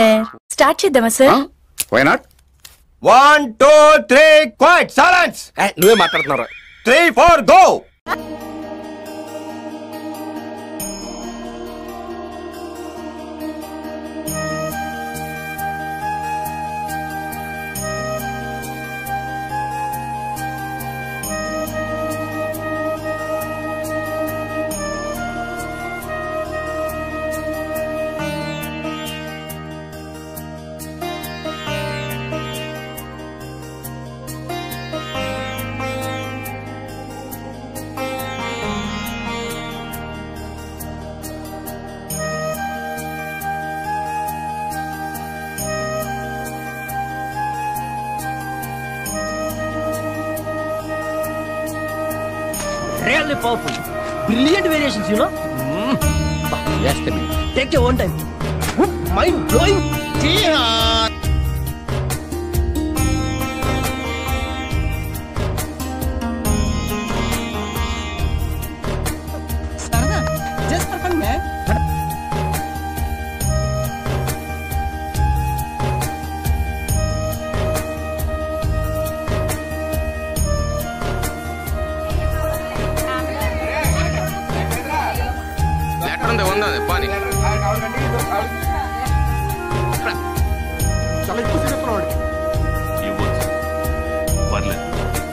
Start చేద్దామా sir why not one two three quiet silence నువ్వే మాట్లాడుతున్నారా three four go Really powerful. Brilliant variations, you know. Take your own time. Mind blowing. సరదా just for fun man letter ఉంది ఉందా పాని చాలా ఎక్కువ చేస్తున్నాడు వాడికి ఇవ్వచ్చు పర్లేదు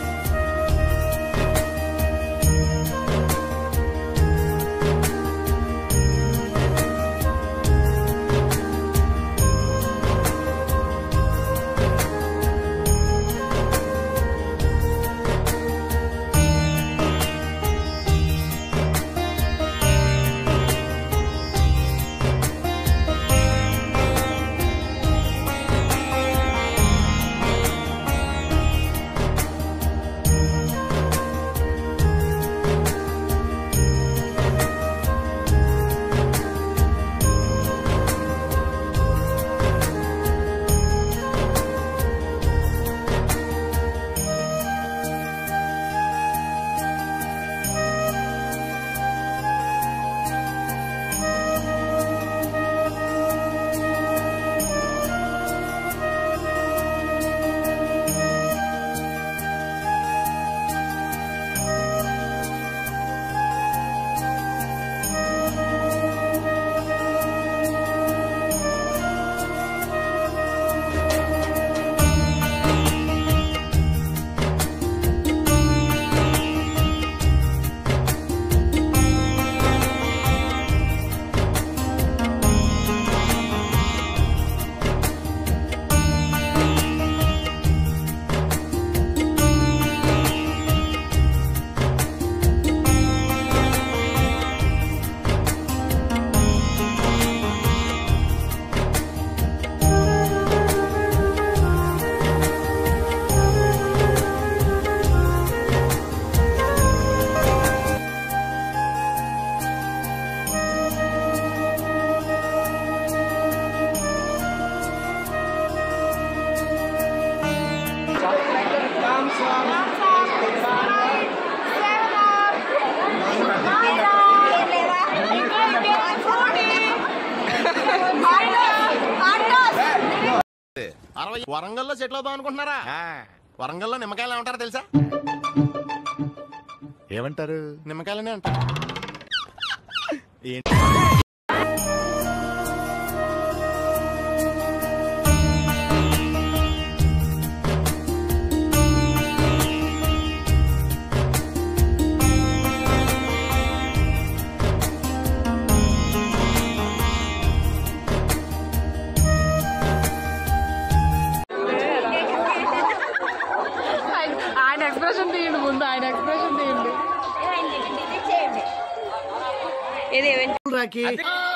అరవై వరంగల్లో సెటిల్ అవుదాం అనుకుంటున్నారా వరంగల్లో నిమ్మకాయలు ఏమంటారో తెలుసా ఏమంటారు నిమ్మకాయలనే అంటారు ఆయన ఎక్స్ప్రెషన్ తీయండి ముందు ఆయన ఎక్స్ప్రెషన్ తీయండి రాకి